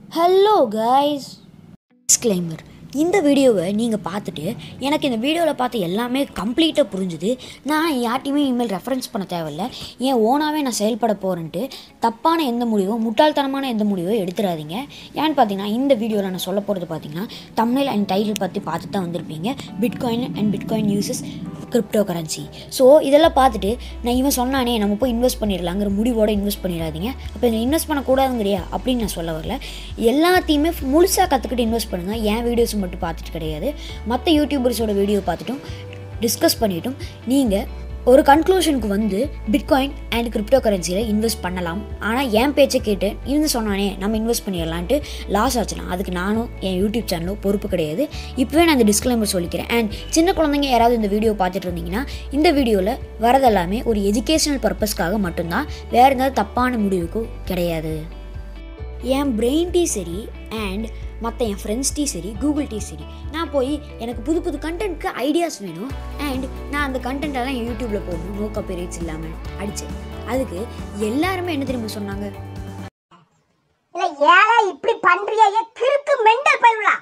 Hello guys disclaimer இந்த வீடியோவை நீங்கள் பார்த்துட்டு எனக்கு இந்த வீடியோவில் பார்த்து எல்லாமே கம்ப்ளீட்டாக புரிஞ்சுது நான் யார்ட்டையுமே இனிமேல் ரெஃபரன்ஸ் பண்ண தேவையில்ல என் ஓனாகவே நான் செயல்பட போகிறேன்ட்டு தப்பான எந்த முடிவோ முட்டாள்தனமான எந்த முடிவோ எடுத்துடாதீங்க ஏன்னு பார்த்தீங்கன்னா இந்த வீடியோவில் நான் சொல்ல போகிறது பார்த்தீங்கன்னா தமிழ் அண்ட் டைட்டில் பற்றி பார்த்துட்டு தான் வந்திருப்பீங்க bitcoin and bitcoin uses cryptocurrency so இதெல்லாம் பார்த்துட்டு நான் இவன் சொன்னானே நம்ம போய் இன்வெஸ்ட் பண்ணிடலாங்கிற முடிவோட இன்வெஸ்ட் பண்ணிடாதீங்க அப்போ இதில் இன்வெஸ்ட் பண்ணக்கூடாதுங்கிறியா அப்படின்னு நான் சொல்ல வரல எல்லாத்தையுமே முழுசாக கற்றுக்கிட்டு இன்வெஸ்ட் பண்ணுங்கள் என் வீடியோஸ் மட்டும் பார்த்துட்டு கிடையாது மற்ற யூடியூபர்ஸோட வீடியோ பார்த்துட்டும் டிஸ்கஸ் பண்ணிட்டும் நீங்கள் ஒரு கன்க்ளூஷனுக்கு வந்து பிட்காயின் அண்ட் கிரிப்டோ கரன்சியில் இன்வெஸ்ட் பண்ணலாம் ஆனால் என் பேச்சை கேட்டு இவங்க சொன்னானே நம்ம இன்வெஸ்ட் பண்ணிடலான்ட்டு லாஸ் ஆச்சுலாம் அதுக்கு நானும் என் யூடியூப் சேனலும் பொறுப்பு கிடையாது இப்போவே நான் இந்த டிஸ்க்ளைமர் சொல்லிக்கிறேன் அண்ட் சின்ன குழந்தைங்க யாராவது இந்த வீடியோ பார்த்துட்டு இருந்தீங்கன்னா இந்த வீடியோவில் வரதெல்லாமே ஒரு எஜுகேஷனல் பர்பஸ்க்காக மட்டும்தான் வேறு எதாவது தப்பான முடிவுக்கும் கிடையாது என் பிரெயின் டீ சரி அண்ட் மற்ற என் ஃப்ரெண்ட்ஸ் டீ சரி கூகுள் டீ சரி நான் போய் எனக்கு புது புது கண்டென்ட்க்கு ஐடியாஸ் வேணும் அண்ட் நான் அந்த கண்டென்ட்டெல்லாம் என் யூடியூப்பில் போடணும் நோ காப்பிரைட்ஸ் இல்லாமல் அடித்தேன் அதுக்கு எல்லாருமே என்ன தெரியுமா சொன்னாங்க இல்ல ஏழை இப்படி பண்றியே ஏ கிறுக்கு மெண்டல் பயிலா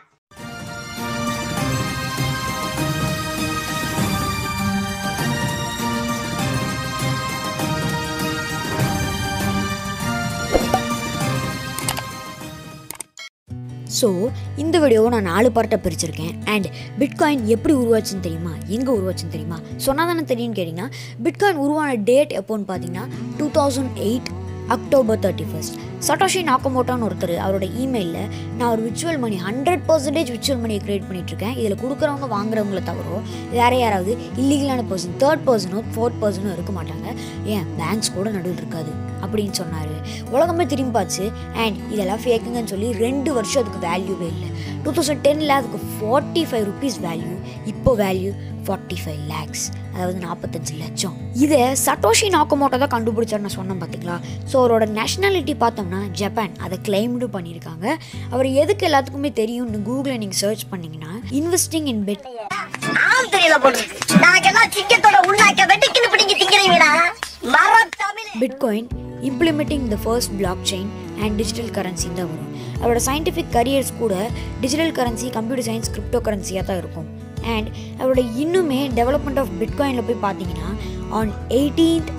ஸோ இந்த வீடியோவை நான் நாலு பார்ட்டாக பிரிச்சிருக்கேன் அண்ட் பிட்காயின் எப்படி உருவாச்சுன்னு தெரியுமா எங்கே உருவாச்சுன்னு தெரியுமா சொன்னால் தானே தெரியும்னு கேட்டிங்கன்னா பிட்காயின் உருவான டேட் எப்போன்னு பார்த்தீங்கன்னா two thousand eight October thirty first Satoshi நாக்கமோட்டோன்னு ஒருத்தர் அவரோட இமெயிலில் நான் ஒரு virtual money hundred percentage virtual மணியை கிரியேட் பண்ணிட்டுருக்கேன் இதில் கொடுக்குறவங்க வாங்குறவங்கள தவிர வேற யாராவது இல்லீகலான பர்சன் தேர்ட் பர்சனோ ஃபோர்த் பர்சனோ இருக்க மாட்டாங்க ஏன் பேங்க்ஸ் கூட நடுவில் இருக்காது அப்படின்னு சொன்னார் உலகமே திரும்பாச்சு அண்ட் இதெல்லாம் ஃபேக்குங்கன்னு சொல்லி ரெண்டு வருஷம் அதுக்கு வேல்யூவே இல்லை டூ தௌசண்ட் டெனில் அதுக்கு ஃபார்ட்டி ஃபைவ் ருபீஸ் வேல்யூ இப்போ வேல்யூ ஃபார்ட்டி ஃபைவ் லேக்ஸ் அதாவது நாற்பத்தஞ்சு லட்சம் இதை சட்டோஷி நாக்கமோட்டோ தான் கண்டுபிடிச்சார் நான் சொன்னேன் பார்த்தீங்களா ஸோ அவரோட நேஷனாலிட்டி பார்த்தோம்னா ஜப்பான் அதை கிளைம்டு பண்ணியிருக்காங்க அவர் எதுக்கு எல்லாத்துக்குமே தெரியும்னு கூகுளில் நீங்கள் சர்ச் பண்ணீங்கன்னா இன்வெஸ்டிங் இன் பெட் ஆம் தெரியல போட்டுருக்கு நாங்கெல்லாம் சிங்கத்தோட உள்நாக்க வெட்டுக்கின்னு பிடிங்க திங்கிறீங்கடா மர Tamil bitcoin implementing the first blockchain and digital currency தான் வரும் அவரோட சயின்டிஃபிக் கரியர்ஸ் கூட digital currency computer science crypto கரன்சியாக தான் இருக்கும் அண்ட் அவரோட இன்னுமே டெவலப்மெண்ட் ஆஃப் பிட்காயினில் போய் பார்த்தீங்கன்னா on eighteenth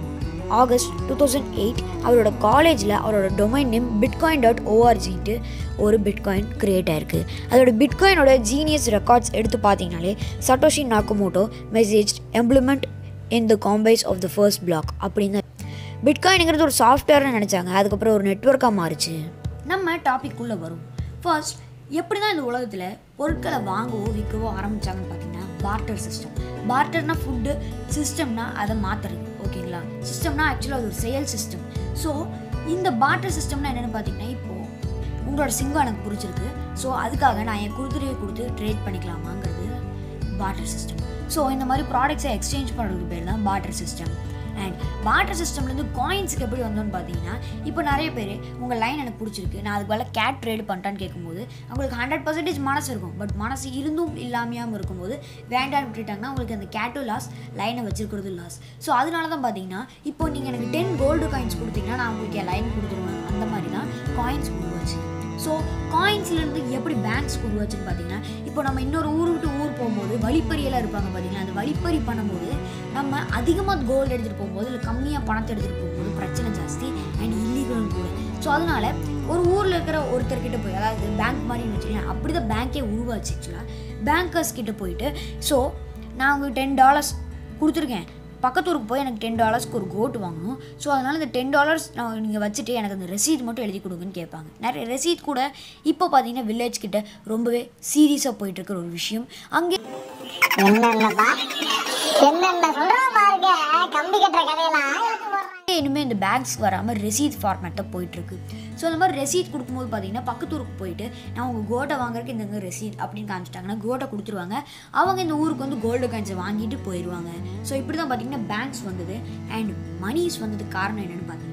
August two thousand eight அவரோட காலேஜில் அவரோட டொமைன் நேம் பிட்காயின் டாட் ஓஆர்ஜின்ட்டு ஒரு பிட்காயின் கிரியேட் ஆயிருக்கு அதோட பிட்காயினோட ஜீனியஸ் ரெக்கார்ட்ஸ் எடுத்து பார்த்தீங்கனாலே Satoshi Nakamoto message implement in the coinbase of the first block அப்படின்னு பிட்காயினுங்கிறது ஒரு சாஃப்ட்வேர்னு நினச்சாங்க அதுக்கப்புறம் ஒரு நெட்ஒர்க்காக மாறுச்சு நம்ம டாபிக் உள்ள வரும் ஃபர்ஸ்ட் எப்படி தான் இந்த உலகத்தில் பொருட்களை வாங்கவோ விற்கவோ ஆரம்பிச்சாங்கன்னு பார்த்தீங்கன்னா பார்ட்டர் சிஸ்டம் பார்ட்டர்னா ஃபுட்டு சிஸ்டம்னா அதை மாற்றுறது ஓகேங்களா சிஸ்டம்னா ஆக்சுவலாக அது ஒரு செயல் சிஸ்டம் ஸோ இந்த பார்ட்டர் சிஸ்டம்னா என்னென்னு பார்த்தீங்கன்னா இப்போது உங்களோட சிங்கம் எனக்கு பிடிச்சிருக்கு ஸோ அதுக்காக நான் என் குதிரையை கொடுத்து ட்ரேட் பண்ணிக்கலாமாங்கிறது பார்ட்டர் சிஸ்டம் ஸோ இந்த மாதிரி ப்ராடக்ட்ஸை எக்ஸ்சேஞ்ச் பண்ணுறதுக்கு பேர் தான் பார்ட்டர் சிஸ்டம் அண்ட் பார்ட்டர் சிஸ்டம்லேருந்து காயின்ஸுக்கு எப்படி வந்தோன்னு பார்த்தீங்கன்னா இப்போ நிறைய பேர் உங்கள் லைன் எனக்கு பிடிச்சிருக்கு நான் அதுக்கு வேலை கேட் ட்ரேட் பண்ணிட்டான்னு கேட்கும்போது அவங்களுக்கு ஹண்ட்ரட் பர்சன்டேஜ் மனசு இருக்கும் பட் மனசு இருந்தும் இல்லாமையாமல் இருக்கும்போது வேண்டான்னு விட்டுட்டாங்கன்னா உங்களுக்கு அந்த கேட்டும் லாஸ் லைனை வச்சிருக்கிறது லாஸ் ஸோ அதனால தான் பார்த்தீங்கன்னா இப்போ நீங்கள் எனக்கு டென் கோல்டு காயின்ஸ் கொடுத்தீங்கன்னா நான் உங்களுக்கு என் லைன் கொடுத்துருவேன் அந்த மாதிரி தான் காயின்ஸ் உருவாச்சு ஸோ காயின்ஸ்லேருந்து எப்படி பேங்க்ஸ் உருவாச்சுன்னு பார்த்தீங்கன்னா இப்போ நம்ம இன்னொரு ஊர் விட்டு ஊர் போகும்போது வழிப்பறியெல்லாம் இருப்பாங்க பார்த்தீங்கன்னா அந்த வழிப்பறி பண்ணும்போது நம்ம அதிகமாக கோல்டு எடுத்துகிட்டு போகும்போது இல்லை கம்மியாக பணத்தை எடுத்துகிட்டு போகும்போது பிரச்சனை ஜாஸ்தி அண்ட் இல்லீகலும் கூட ஸோ அதனால ஒரு ஊரில் இருக்கிற ஒருத்தர்கிட்ட போய் அதாவது பேங்க் மாதிரி வச்சுக்கலாம் அப்படி தான் பேங்க்கே உருவாச்சு ஆக்சுவலாக பேங்கர்ஸ் கிட்ட போயிட்டு ஸோ நான் உங்களுக்கு டென் டாலர்ஸ் கொடுத்துருக்கேன் பக்கத்து ஊருக்கு போய் எனக்கு டென் டாலர்ஸ்க்கு ஒரு கோட் வாங்கணும் ஸோ அதனால் இந்த டென் டாலர்ஸ் நான் நீங்கள் வச்சுட்டு எனக்கு அந்த ரெசீட் மட்டும் எழுதி கொடுங்கன்னு கேட்பாங்க நிறைய ரெசீட் கூட இப்போ பார்த்தீங்கன்னா வில்லேஜ் கிட்ட ரொம்பவே சீரியஸாக போயிட்டு இருக்கிற ஒரு விஷயம் அங்கே என்னென்னப்பா என்னென்ன சொல்றோம் பாருங்க கம்பி கட்டுற கதையெல்லாம் எடுத்து போடுறேன். இனிமேல் இந்த பேங்க்ஸ்க்கு வராமல் ரெசீட் ஃபார்மேட் தான் போயிட்டுருக்கு ஸோ இந்த மாதிரி ரெசீட் கொடுக்கும்போது பார்த்தீங்கன்னா பக்கத்து ஊருக்கு போயிட்டு நான் உங்கள் கோட்டை வாங்குறதுக்கு இந்த ரெசீட் அப்படின்னு காமிச்சிட்டாங்கன்னா கோட்டை கொடுத்துருவாங்க அவங்க இந்த ஊருக்கு வந்து கோல்டு காயின்ஸை வாங்கிட்டு போயிடுவாங்க ஸோ இப்படி தான் பார்த்தீங்கன்னா பேங்க்ஸ் வந்தது அண்ட் மணிஸ் வந்ததுக்கு காரணம் என்னென்னு பார்த்தீங்கன்னா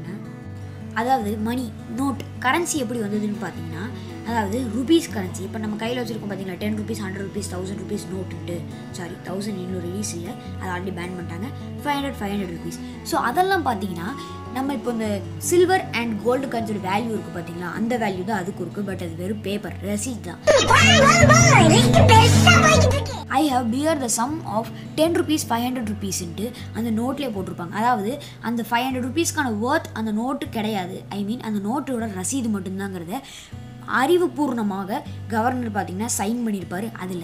அதாவது மணி நோட் கரன்சி எப்படி வந்ததுன்னு பார்த்தீங்கன்னா அதாவது ருபீஸ் கரன்சி இப்போ நம்ம கையில் வச்சிருக்கோம் பார்த்தீங்களா ten rupees hundred rupees thousand rupees நோட்டுன்ட்டு சாரி தௌசண்ட் இன்னும் ரிலீஸ் இல்லை அதை ஆல்ரெடி பேன் பண்ணிட்டாங்க five hundred five hundred rupees so அதெல்லாம் பார்த்தீங்கன்னா நம்ம இப்போ இந்த சில்வர் அண்ட் கோல்டு காயின்ஸோட வேல்யூ இருக்குது பார்த்தீங்களா அந்த வேல்யூ தான் அதுக்கு இருக்குது பட் அது வெறும் பேப்பர் ரசீட் தான் I have bear the sum of ten rupees five hundred ருபீஸ்ன்ட்டு அந்த நோட்லேயே போட்டிருப்பாங்க அதாவது அந்த ஃபைவ் ஹண்ட்ரட் ருபீஸ்க்கான ஒர்த் அந்த நோட்டு கிடையாது ஐ மீன் அந்த நோட்டோட ரசீது மட்டும்தாங்கிறத அறிவுபூர்ணமாக கவர்னர் பார்த்தீங்கன்னா சைன் பண்ணியிருப்பாரு அதில்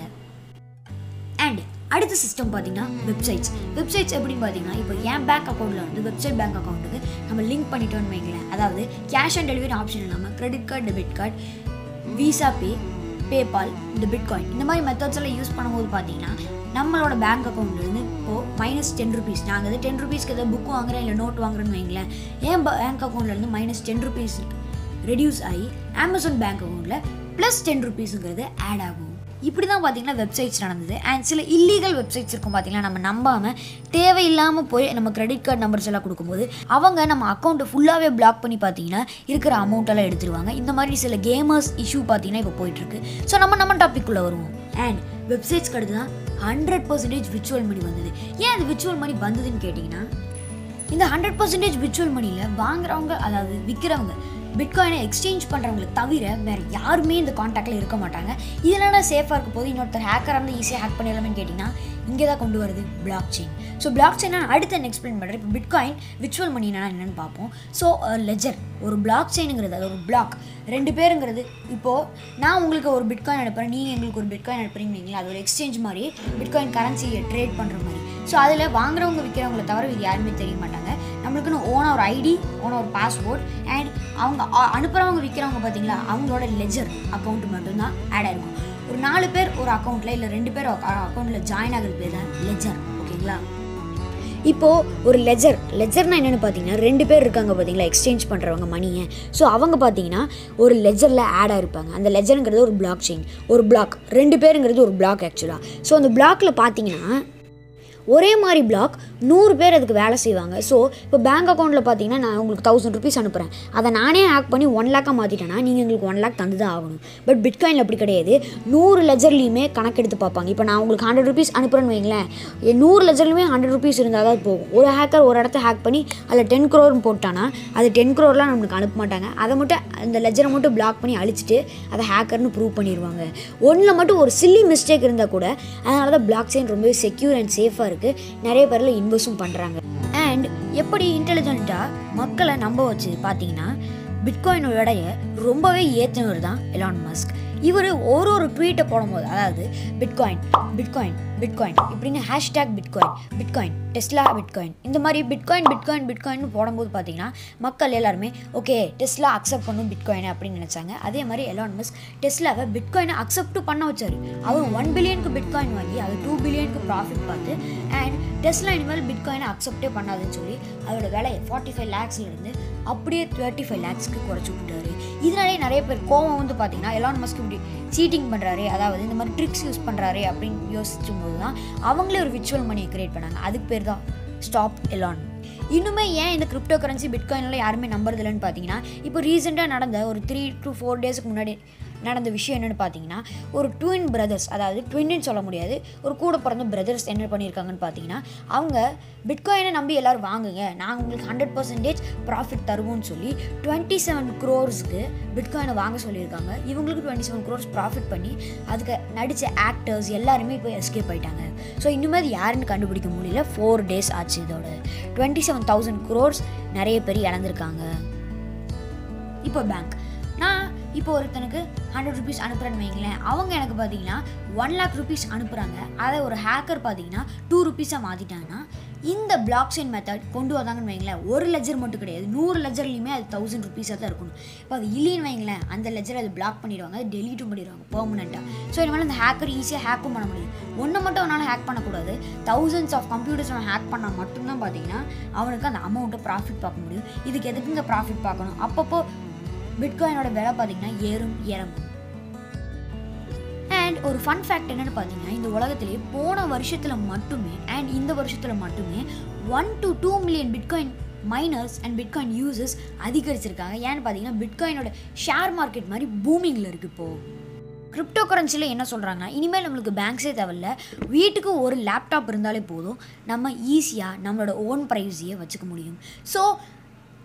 அண்ட் அடுத்த சிஸ்டம் பார்த்தீங்கன்னா வெப்சைட்ஸ் வெப்சைட்ஸ் எப்படின்னு பார்த்தீங்கன்னா இப்போ என் பேங்க் அக்கௌண்ட்டில் வந்து வெப்சைட் பேங்க் அக்கௌண்ட்டுக்கு நம்ம லிங்க் பண்ணிட்டோம்னு வைங்களேன் அதாவது கேஷ் ஆன் டெலிவரி ஆப்ஷன் இல்லாமல் credit card debit card Visa pay PayPal இந்த பிட்காயின் இந்த மாதிரி மெத்தட்ஸ் எல்லாம் யூஸ் பண்ணும்போது பார்த்தீங்கன்னா நம்மளோட பேங்க் அக்கௌண்ட்லேருந்து இப்போது மைனஸ் டென் ருபீஸ் நாங்கள் வந்து டென் ருபீஸ்க்கு ஏதாவது புக் வாங்குறேன் இல்லை நோட் வாங்குறேன்னு வைங்களேன் என் பேங்க் அக்கௌண்ட்லேருந்து மைனஸ் டென் ருபீஸ் ரெடியூஸ் ஆகி அமேசான் பேங்க் அக்கௌண்ட்டில் ப்ளஸ் டென் ருபீஸுங்கிறது ஆட் ஆகும் இப்படி தான் பார்த்தீங்கன்னா வெப்சைட்ஸ் நடந்தது அண்ட் சில இல்லீகல் வெப்சைட்ஸ் இருக்கும் பார்த்தீங்கன்னா நம்ம நம்பாமல் தேவையில்லாமல் போய் நம்ம கிரெடிட் கார்டு நம்பர்ஸ் எல்லாம் கொடுக்கும்போது அவங்க நம்ம அக்கௌண்ட்டை ஃபுல்லாகவே பிளாக் பண்ணி பார்த்தீங்கன்னா இருக்கிற அமௌண்ட் எல்லாம் எடுத்துருவாங்க இந்த மாதிரி சில கேமர்ஸ் இஷ்யூ பார்த்தீங்கன்னா இப்போ போயிட்டுருக்கு ஸோ நம்ம நம்ம டாபிக்குள்ளே வருவோம் அண்ட் வெப்சைட்ஸ்க்கு அடுத்து தான் ஹண்ட்ரட் பர்சன்டேஜ் விர்ச்சுவல் மணி வந்தது ஏன் அது விர்ச்சுவல் மணி வந்ததுன்னு கேட்டிங்கன்னா இந்த ஹண்ட்ரட் பர்சன்டேஜ் விர்ச்சுவல் மணியில் வாங்குறவங்க அதாவது விற்கிறவங்க பிட்காயினை எக்ஸ்சேஞ்ச் பண்ணுறவங்களை தவிர வேறு யாருமே இந்த காண்டாக்டில் இருக்க மாட்டாங்க இதனால சேஃபாக இருக்க போது இன்னொருத்தர் ஹேக்கராக இருந்து ஈஸியாக ஹேக் பண்ணிடலாம்னு கேட்டிங்கன்னா இங்கே தான் கொண்டு வருது blockchain so blockchain நான் அடுத்து என்ன எக்ஸ்பிளைன் பண்ணுறேன் இப்போ பிட்காயின் விர்ச்சுவல் மணினா என்னென்னு பார்ப்போம் ஸோ லெஜர் ஒரு பிளாக் செயினுங்கிறது அது ஒரு பிளாக் ரெண்டு பேருங்கிறது இப்போது நான் உங்களுக்கு ஒரு பிட்காயின் அனுப்புகிறேன் நீங்கள் எங்களுக்கு ஒரு பிட்காயின் அனுப்புறீங்களா அது ஒரு எக்ஸ்சேஞ்ச் மாதிரி பிட்காயின் கரன்சியை ட்ரேட் பண்ணுற மாதிரி ஸோ அதில் வாங்குறவங்க விற்கிறவங்கள தவிர இது யாருமே தெரிய மாட்டாங்க நம்மளுக்குன்னு ஓனாக ஒரு ஐடி ஓனாக ஒரு பாஸ்வேர்ட் அண்ட் அவங்க அ- அனுப்புகிறவங்க விற்கிறவங்க பார்த்தீங்களா அவங்களோட லெஜர் அக்கௌண்ட் மட்டும்தான் ஆட் ஆயிருக்கும் ஒரு நாலு பேர் ஒரு அக்கௌண்ட்டில் இல்லை ரெண்டு பேர் அக்கௌண்ட்டில் ஜாயின் ஆகிறது பேர் தான் லெஜர் ஓகேங்களா இப்போது ஒரு லெஜர் லெஜர்னா என்னென்னு பார்த்தீங்கன்னா ரெண்டு பேர் இருக்காங்க பார்த்தீங்களா எக்ஸ்சேஞ்ச் பண்ணுறவங்க மணியை ஸோ அவங்க பார்த்தீங்கன்னா ஒரு லெஜரில் ஆட் ஆயிருப்பாங்க அந்த லெஜருங்கிறது ஒரு பிளாக் செயின் ஒரு பிளாக் ரெண்டு பேருங்கிறது ஒரு பிளாக் ஆக்சுவலாக ஸோ அந்த பிளாக்கில் பார்த்தீங்கன்னா ஒரே மாதிரி பிளாக் நூறு பேர் அதுக்கு வேலை செய்வாங்க ஸோ இப்போ பேங்க் அக்கௌண்ட்டில் பார்த்தீங்கன்னா நான் உங்களுக்கு தௌசண்ட் ருபீஸ் அனுப்புகிறேன் அதை நானே ஹேக் பண்ணி ஒன் லேக்காக மாற்றிட்டேன்னா நீங்கள் எங்களுக்கு ஒன் லேக் தந்து தான் ஆகணும் பட் பிட்காயினில் அப்படி கிடையாது நூறு லெஜர்லேயுமே கணக்கெடுத்து பார்ப்பாங்க இப்போ நான் உங்களுக்கு ஹண்ட்ரட் ருபீஸ் அனுப்புகிறேன்னு வைங்களேன் என் நூறு லெஜர்லையுமே ஹண்ட்ரட் ருபீஸ் இருந்தால் தான் போகும் ஒரு ஹேக்கர் ஒரு இடத்த ஹேக் பண்ணி அதில் டென் க்ரோர்னு போட்டானா அது டென் க்ரோர்லாம் நம்மளுக்கு அனுப்ப மாட்டாங்க அதை மட்டும் அந்த லெஜரை மட்டும் பிளாக் பண்ணி அழிச்சிட்டு அதை ஹேக்கர்னு ப்ரூவ் பண்ணிடுவாங்க ஒன்றில் மட்டும் ஒரு சில்லி மிஸ்டேக் இருந்தால் கூட அதனால தான் பிளாக் செயின் ரொம்பவே செக்யூர் அண்ட் சேஃபாக இருக்குது நிறைய பேரில் இன்வெஸ்ட்டும் பண்ணுறாங்க அண்ட் எப்படி இன்டெலிஜென்ட்டாக மக்களை நம்ப வச்சு பார்த்தீங்கன்னா பிட்காயினோட எடையை ரொம்பவே ஏற்றினவர் தான் எலான் மஸ்க் இவர் ஒரு ஒரு ட்வீட்டை போடும்போது அதாவது பிட்காயின் பிட்காயின் பிட்காயின் இப்படின்னு hashtag bitcoin bitcoin Tesla bitcoin இந்த மாதிரி பிட்காயின் பிட்காயின் பிட்காயின்னு போடும்போது பார்த்தீங்கன்னா மக்கள் எல்லாருமே ஓகே டெஸ்லா அக்செப்ட் பண்ணும் பிட்காயின் அப்படின்னு நினச்சாங்க அதே மாதிரி எலான் மஸ்க் டெஸ்லாவை பிட்காயினை அக்செப்ட் பண்ண வச்சார் அவர் ஒன் பில்லியனுக்கு பிட்காயின் வாங்கி அது டூ பில்லியனுக்கு ப்ராஃபிட் பார்த்து அண்ட் டெஸ்லா இனிமேல் பிட்காயினை அக்செப்டே பண்ணாதுன்னு சொல்லி அதோட விலையை ஃபார்ட்டி ஃபைவ் லேக்ஸ்லேருந்து அப்படியே தேர்ட்டி ஃபைவ் லேக்ஸ்க்கு குறைச்சி விட்டுட்டாரு இதனாலே நிறைய பேர் கோவம் வந்து பார்த்தீங்கன்னா எலான் மஸ்க் இப்படி சீட்டிங் பண்ணுறாரு அதாவது இந்த மாதிரி ட்ரிக்ஸ் யூஸ் பண்ணுறாரு அப்படின்னு யோசிச்சும் போது தான் அவங்களே ஒரு விர்ச்சுவல் மணியை கிரியேட் பண்ணாங்க அதுக்கு பேர் தான் ஸ்டாப் எலான் இன்னுமே ஏன் இந்த கிரிப்டோ கரன்சி பிட்காயின்லாம் யாருமே நம்புறது இல்லைன்னு பார்த்தீங்கன்னா இப்போ ரீசெண்டாக நடந்த ஒரு த்ரீ டு ஃபோர் டேஸ்க்கு முன்னாடி நடந்த விஷயம் என்னென்னு பார்த்தீங்கன்னா ஒரு ட்வின் பிரதர்ஸ் அதாவது ட்வின்னு சொல்ல முடியாது ஒரு கூட பிறந்த பிரதர்ஸ் என்ன பண்ணியிருக்காங்கன்னு பார்த்தீங்கன்னா அவங்க பிட்காயினை நம்பி எல்லாரும் வாங்குங்க நாங்கள் உங்களுக்கு ஹண்ட்ரட் பர்சன்டேஜ் ப்ராஃபிட் தருவோம்னு சொல்லி டுவெண்ட்டி செவன் க்ரோர்ஸ்க்கு பிட்காயினை வாங்க சொல்லியிருக்காங்க இவங்களுக்கு டுவெண்ட்டி செவன் க்ரோர்ஸ் ப்ராஃபிட் பண்ணி அதுக்கு நடித்த ஆக்டர்ஸ் எல்லாருமே இப்போ எஸ்கேப் ஆயிட்டாங்க ஸோ இன்னுமே அது யாருன்னு கண்டுபிடிக்க முடியல ஃபோர் டேஸ் ஆச்சு இதோட டுவெண்ட்டி செவன் தௌசண்ட் க்ரோர்ஸ் நிறைய பேர் இழந்திருக்காங்க இப்போ பேங்க் நான் இப்போ ஒருத்தனுக்கு ஹண்ட்ரட் ருபீஸ் அனுப்புகிறேன்னு வைங்களேன் அவங்க எனக்கு பார்த்தீங்கன்னா ஒன் லேக் ருபீஸ் அனுப்புகிறாங்க அதை ஒரு ஹேக்கர் பார்த்தீங்கன்னா டூ ருபீஸாக மாற்றிட்டாங்கன்னா இந்த பிளாக் செயின் மெத்தட் கொண்டு வந்தாங்கன்னு வைங்களேன் ஒரு லெஜர் மட்டும் கிடையாது நூறு லெஜர்லையுமே அது தௌசண்ட் ருபீஸாக தான் இருக்கணும் இப்போ அது இல்லைன்னு வைங்களேன் அந்த லெஜர் அது பிளாக் பண்ணிடுவாங்க அது டெலீட்டும் பண்ணிடுவாங்க பெர்மனெண்ட்டாக ஸோ இனிமேல் அந்த ஹேக்கர் ஈஸியாக ஹேக்கும் பண்ண முடியும் ஒன்று மட்டும் அவனால் ஹேக் பண்ணக்கூடாது தௌசண்ட்ஸ் ஆஃப் கம்ப்யூட்டர்ஸ் அவன் ஹேக் பண்ணால் மட்டும்தான் பார்த்தீங்கன்னா அவனுக்கு அந்த அமௌண்ட்டை ப்ராஃபிட் பார்க்க முடியும் இதுக்கு எதுக்குங்க ப்ராஃபிட் பார்க்கணும் அப்பப்போ பிட்காயினோட விலை பார்த்தீங்கன்னா ஏறும் இறங்கும் அண்ட் ஒரு ஃபன் ஃபேக்ட் என்னன்னு பார்த்தீங்கன்னா இந்த உலகத்திலேயே போன வருஷத்தில் மட்டுமே அண்ட் இந்த வருஷத்தில் மட்டுமே one to two million bitcoin miners and bitcoin users அதிகரிச்சிருக்காங்க ஏன்னு பார்த்தீங்கன்னா பிட்காயினோட ஷேர் மார்க்கெட் மாதிரி பூமிங்கில் இருக்குது இப்போது கிரிப்டோ கரன்சியில் என்ன சொல்கிறாங்கன்னா இனிமேல் நம்மளுக்கு பேங்க்ஸே தேவையில்ல வீட்டுக்கு ஒரு லேப்டாப் இருந்தாலே போதும் நம்ம ஈஸியாக நம்மளோட ஓன் ப்ரைவசியை வச்சுக்க முடியும் ஸோ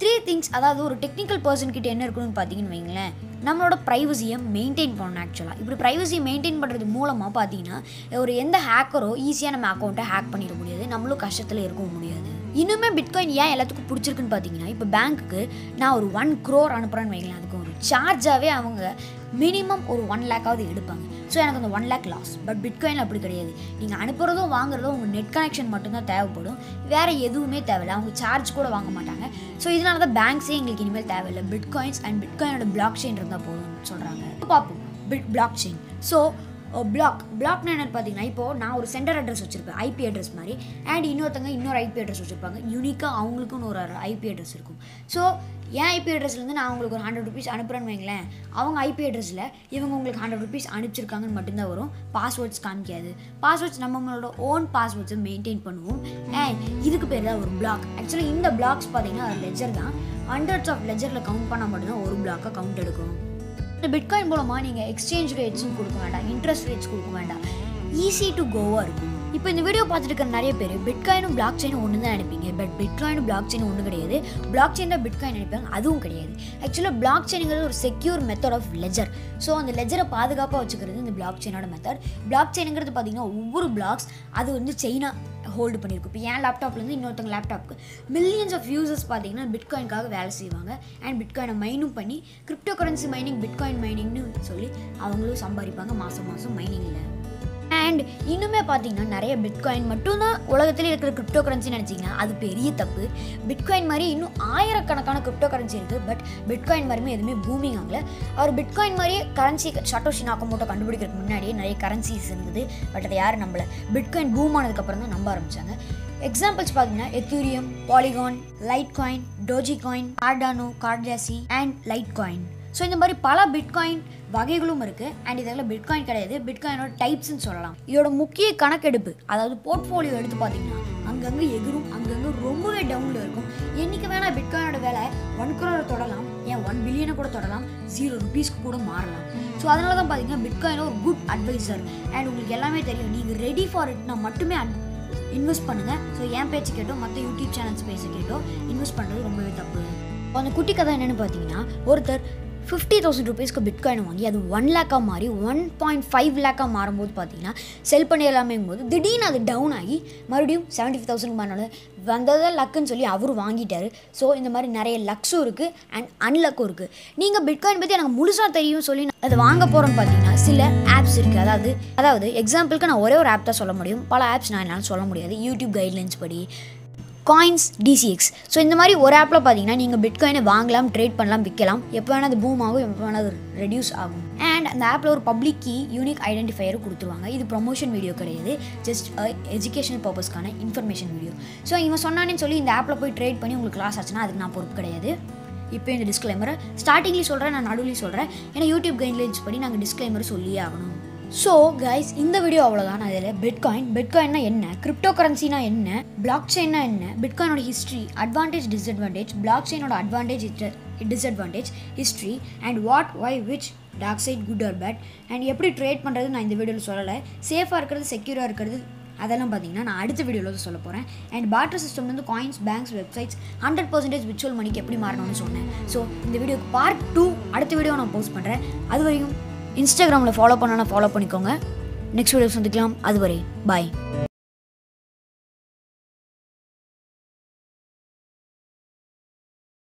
த்ரீ திங்ஸ் அதாவது ஒரு டெக்னிக்கல் பர்சன் கிட்ட என்ன இருக்குன்னு பார்த்தீங்கன்னு வைங்களேன் நம்மளோட ப்ரைவசியை மெயின்டைன் பண்ணணும் ஆக்சுவலாக இப்படி ப்ரைவசியை மெயின்டைன் பண்ணுறது மூலமாக பார்த்தீங்கன்னா ஒரு எந்த ஹேக்கரோ ஈஸியாக நம்ம அக்கௌண்ட்டை ஹேக் பண்ணிட முடியாது நம்மளும் கஷ்டத்தில் இருக்கவும் முடியாது இன்னுமே பிட்காயின் ஏன் எல்லாத்துக்கும் பிடிச்சிருக்குன்னு பார்த்தீங்கன்னா இப்போ பேங்க்குக்கு நான் ஒரு ஒன் க்ரோர் அனுப்புகிறேன்னு வைங்களேன் அதுக்கு ஒரு சார்ஜாகவே அவங்க மினிமம் ஒரு ஒன் லேக்காவது எடுப்பாங்க ஸோ எனக்கு அந்த one lakh loss but bitcoin அப்படி கிடையாது நீங்கள் அனுப்புகிறதும் வாங்குறதும் உங்கள் நெட் கனெக்ஷன் மட்டும்தான் தேவைப்படும் வேறு எதுவுமே தேவையில்லை அவங்க சார்ஜ் கூட வாங்க மாட்டாங்க ஸோ இதனால தான் பேங்க்ஸே எங்களுக்கு இனிமேல் தேவையில்லை பிட்காயின்ஸ் அண்ட் பிட்காயினோட பிளாக் செயின் இருந்தால் போதும்னு சொல்கிறாங்க பார்ப்போம் bit blockchain so block பிளாக்னா என்னன்னு பார்த்தீங்கன்னா இப்போது நான் ஒரு சென்டர் அட்ரஸ் வச்சுருப்பேன் ஐபி அட்ரஸ் மாதிரி அண்ட் இன்னொருத்தங்க இன்னொரு ஐபி அட்ரஸ் வச்சுருப்பாங்க யூனிக்காக அவங்களுக்குன்னு ஒரு ஐபி அட்ரஸ் இருக்கும் ஸோ என் ஐபி அட்ரஸ்லேருந்து நான் உங்களுக்கு ஒரு ஹண்ட்ரட் ருபீஸ் அனுப்புகிறேன்னு வைங்களேன் அவங்க ஐபி அட்ரஸில் இவங்க உங்களுக்கு ஹண்ட்ரட் ருபீஸ் அனுப்பிச்சிருக்காங்கன்னு மட்டும்தான் வரும் பாஸ்வேர்ட்ஸ் காமிக்காது பாஸ்வேர்ட்ஸ் நம்மளோட ஓன் பாஸ்வேர்ட்ஸை மெயின்டைன் பண்ணுவோம் அண்ட் இதுக்கு பேர் தான் ஒரு பிளாக் ஆக்சுவலி இந்த பிளாக்ஸ் பார்த்தீங்கன்னா ஒரு லெஜர் தான் ஹண்ட்ரட்ஸ் ஆஃப் லெஜரில் கவுண்ட் பண்ணால் மட்டும்தான் ஒரு பிளாக்காக கவுண்ட் எடுக்கும் இந்த பிட்காயின் மூலமாக நீங்கள் எக்ஸ்சேஞ்ச் ரேட்ஸும் கொடுக்க வேண்டாம் இன்ட்ரெஸ்ட் ரேட்ஸ் கொடுக்க வேண்டாம் ஈஸி டு கோவாக இருக்கும் இப்போ இந்த வீடியோ பார்த்துட்டு இருக்கிற நிறைய பேர் பிட்காயினும் பிளாக் செயினும் ஒன்று தான் நினைப்பீங்க பட் பிட்காயினும் பிளாக் செயின் ஒன்று கிடையாது பிளாக் செயின் தான் பிட்காயின் நினைப்பாங்க அதுவும் கிடையாது ஆக்சுவலாக பிளாக் செயினுங்கிறது ஒரு secure method of ledger so அந்த லெஜரை பாதுகாப்பாக வச்சுக்கிறது இந்த பிளாக் செயினோட மெத்தட் பிளாக் செயினுங்கிறது பார்த்தீங்கன்னா ஒவ்வொரு பிளாக்ஸ் அது வந்து செயினாக ஹோல்டு பண்ணியிருக்கும் இப்போ என் லேப்டாப்லேருந்து இன்னொருத்தங்க லேப்டாப்க்கு மில்லியன்ஸ் ஆஃப் யூசர்ஸ் பார்த்தீங்கன்னா பிட்காயின்காக வேலை செய்வாங்க அண்ட் பிட்காயினை மைனும் பண்ணி கிரிப்டோ கரன்சி மைனிங் பிட்காயின் மைனிங்னு சொல்லி அவங்களும் சம்பாதிப்பாங்க மாதம் மாதம் மைனிங்கில் அண்ட் இன்னுமே பார்த்தீங்கன்னா நிறைய பிட்காயின் மட்டும்தான் உலகத்தில் இருக்கிற கிரிப்டோ கரன்சி நினச்சிங்கன்னா அது பெரிய தப்பு பிட்காயின் மாதிரி இன்னும் ஆயிரக்கணக்கான கிரிப்டோ கரன்சி இருக்குது பட் பிட்காயின் மாதிரியுமே எதுவுமே பூமிங் ஆகல அவர் பிட்காயின் மாதிரியே கரன்சி சட்டோஷி நாக்கமோட்டோ கண்டுபிடிக்கிறதுக்கு முன்னாடியே நிறைய கரன்சிஸ் இருந்தது பட் அதை யாரும் நம்பல பிட்காயின் பூம் ஆனதுக்கப்புறம் தான் நம்ப ஆரம்பிச்சாங்க எக்ஸாம்பிள்ஸ் பார்த்தீங்கன்னா Ethereum Polygon Litecoin Dogecoin Cardano கார்டாசி அண்ட் லைட் காயின் ஸோ இந்த மாதிரி பல பிட்காயின் வகைகளும் இருக்குது அண்ட் இதெல்லாம் பிட்காயின் கிடையாது பிட்காயினோட டைப்ஸ்னு சொல்லலாம் இதோட முக்கிய கணக்கெடுப்பு அதாவது போர்ட்ஃபோலியோ எடுத்து பார்த்தீங்கன்னா அங்கங்கே எகிரும் அங்கங்கே ரொம்பவே டவுனில் இருக்கும் என்றைக்கு வேணால் பிட்காயினோட வேலை ஒன் குரோரை தொடலாம் ஏன் ஒன் பில்லியனை கூட தொடலாம் ஜீரோ ருபீஸ்க்கு கூட மாறலாம் ஸோ அதனால தான் பார்த்தீங்கன்னா பிட்காயின் ஒரு குட் அட்வைசர் அண்ட் உங்களுக்கு எல்லாமே தெரியும் நீங்கள் ரெடி ஃபார் இட்னா மட்டுமே இன்வெஸ்ட் பண்ணுங்கள் ஸோ என் பேச்சு கேட்டோ மற்ற யூடியூப் சேனல்ஸ் பேச கேட்டோ இன்வெஸ்ட் பண்ணுறது ரொம்பவே தப்பு அந்த குட்டி கதை என்னென்னு பார்த்தீங்கன்னா ஒருத்தர் ஃபிஃப்டி தௌசண்ட் ருபீஸ்க்கு பிட்காயின் வாங்கி அது ஒன் லேக்காக மாறி ஒன் பாயிண்ட் ஃபைவ் லேக்காக மாறும்போது பார்த்தீங்கன்னா செல் பண்ணிடலாமேங்கும் போது திடீர்னு அது டவுன் ஆகி மறுபடியும் செவன்ட்டி ஃபைவ் தௌசண்ட் பண்ணாலும் வந்ததை லக்குன்னு சொல்லி அவர் வாங்கிட்டாரு ஸோ இந்த மாதிரி நிறைய லக்ஸும் இருக்குது அண்ட் அன்லக்கும் இருக்குது நீங்கள் பிட்காயின் பற்றி எனக்கு முழுசாக தெரியும் சொல்லி நான் அதை வாங்க போகிறோன்னு பார்த்தீங்கன்னா சில ஆப்ஸ் இருக்குது அதாவது அதாவது எக்ஸாம்பிளுக்கு நான் ஒரே ஒரு ஆப் தான் சொல்ல முடியும் பல ஆப்ஸ் நான் என்னால் சொல்ல முடியாது யூடியூப் கைட்லைன்ஸ் படி காயின்ஸ் டிசிஎக்ஸ் ஸோ இந்த மாதிரி ஒரு ஆப்பில் பார்த்தீங்கன்னா நீங்கள் பிட்காயினை வாங்கலாம் ட்ரேட் பண்ணலாம் விற்கலாம் எப்போ வேணால் அது பூம் ஆகும் எப்போ வேணால் அது ரெடியூஸ் ஆகும் அண்ட் அந்த ஆப்பில் ஒரு பப்ளிக் கீ யூனிக் ஐடென்டிஃபையர் கொடுத்துருவாங்க இது ப்ரொமோஷன் வீடியோ கிடையாது ஜஸ்ட் எஜுகேஷனல் பர்பஸ்க்கான இன்ஃபர்மேஷன் வீடியோ ஸோ இவன் சொன்னானேன்னு சொல்லி இந்த ஆப்பில் போய் ட்ரேட் பண்ணி உங்களுக்கு லாஸ் ஆச்சுன்னா அதுக்கு நான் பொறுப்பு கிடையாது இப்போ இந்த டிஸ்க்ளைமரை ஸ்டார்டிங்லேயும் சொல்கிறேன் நான் நடுவுலையும் சொல்கிறேன் ஏன்னா யூடியூப் கைட்லைன்ஸ் படி நாங்கள் டிஸ்க்ளைமர் சொல்லியே ஆகணும் ஸோ கைஸ் இந்த வீடியோ அவ்வளோதான் அதில் பிட்காயின் பிட்காயின்னா என்ன கிரிப்டோ கரன்சினா என்ன பிளாக் செயின்னா என்ன பிட்காயினோட ஹிஸ்ட்ரி அட்வான்டேஜ் டிஸ்அட்வான்டேஜ் பிளாக் செயினோட advantage disadvantage history and what why which dark side good or bad and எப்படி ட்ரேட் பண்ணுறது நான் இந்த வீடியோவில் சொல்லலை சேஃபாக இருக்கிறது செக்யூராக இருக்கிறது அதெல்லாம் பார்த்தீங்கன்னா நான் அடுத்த வீடியோவில் வந்து சொல்ல போகிறேன் அண்ட் பாட்டர் சிஸ்டம்லேருந்து coins banks websites hundred percentage virtual மணிக்கு எப்படி மாறணும்னு சொன்னேன் ஸோ இந்த வீடியோக்கு பார்ட் டூ அடுத்த வீடியோ நான் போஸ்ட் பண்ணுறேன் அது வரையும் இன்ஸ்டாகிராமில் ஃபாலோ பண்ணனா ஃபாலோ பண்ணிக்கோங்க நெக்ஸ்ட் வீடியோ சந்திக்கலாம் அதுவரை பாய்